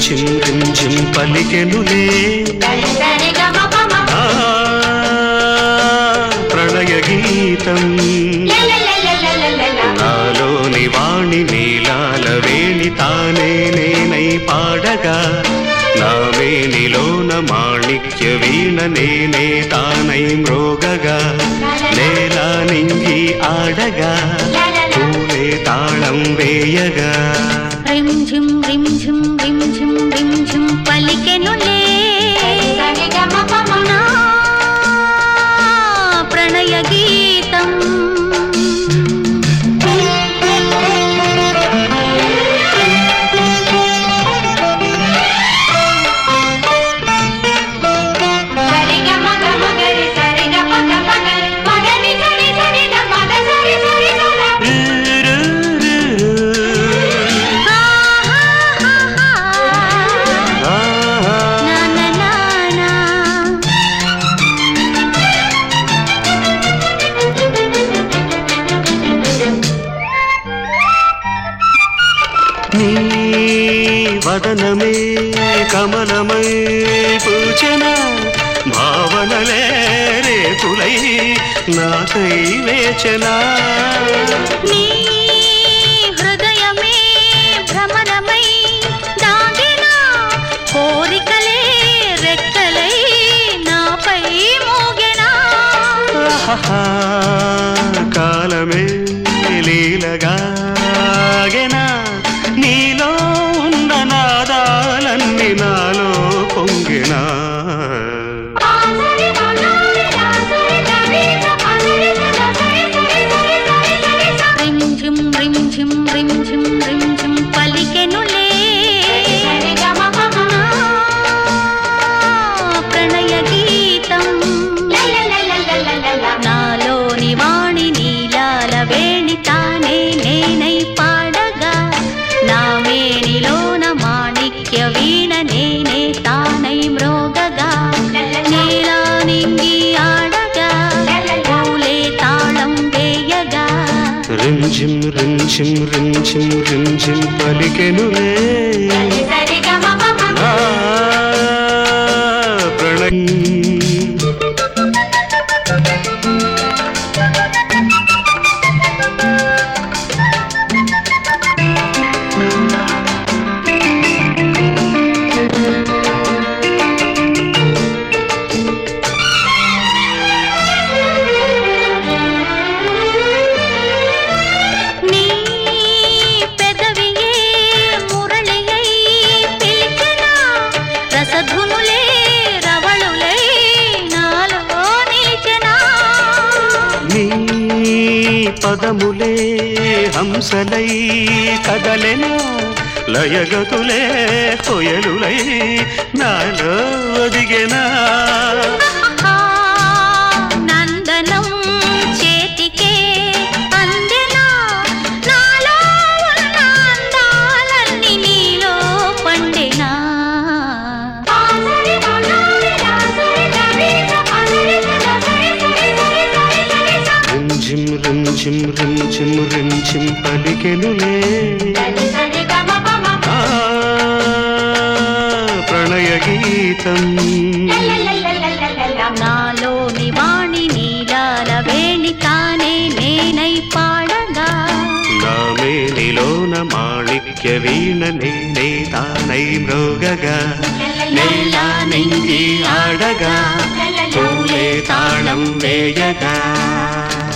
రించిం రించిం పలికెనులే ఆ, ప్రణయ గీతం నాలోని వాణి నీలాల వేణి తానే నేనై పాడగా నా వేణిలోన మాణిక్య వీణ నేనే తానై మ్రోగగా నేల నింగి ఆడగా పూలే తాళం వేయగా రిం రిం ఝిం రిం ఝిం రిం ఝిం పలికెనులే నా ప్రణయ గీతం ఆహా. నా నా నా నా నీ వదనమే కమలమై పూచన భావనలే రేపులై నాకై వేచనా నీ హృదయమే భ్రమరమై దాగిన కోరికలే రెక్కలై నాపై మోగెనా ఆహాహా, కాలమే లీలగాగెనా నీలో ఉన్న నాదాలన్నీ నాలో పొంగినా రిం ఝిం రిం ఝిం రిం ఝిం రిం ఝిం పలికెనులే నా ప్రణయ గీతం నాలోని వాణి నీలాల వేణి తానే నేనై పాడగా నా మేనిలోన మాణిక్య వీణ నేనే తానై మ్రోగగా నీలా నింగి ఆడగా పూలే తాళం వేయగా రింజిం రింజిం రింజిం రింజిం పలికెనులే ఆ, ప్రణయం నీ పెదవియే మురళియై పిలిచెనా రసధునులే రవళులై నాలో నిలిచెనా నీ పదములే హంసలై కదలెనా లయగతులే కొయలులై నాలో ఒదిగెనా ఆ నందనం చేతికే అందెనా నాలో ఉన్న అందాలన్నీ నీలో పండెనా రింజిం రింజిం రింజిం రింజిం పలికెనులే ఆ, ప్రణయ గీతం నాలోని వాణి నీలాల వేణి తానే నేనై పాడగా నా మేనిలోన మాణిక్య వీణ నేనే తానై మ్రోగగా నేల నింగి ఆడగా పూలే తాళం వేయగా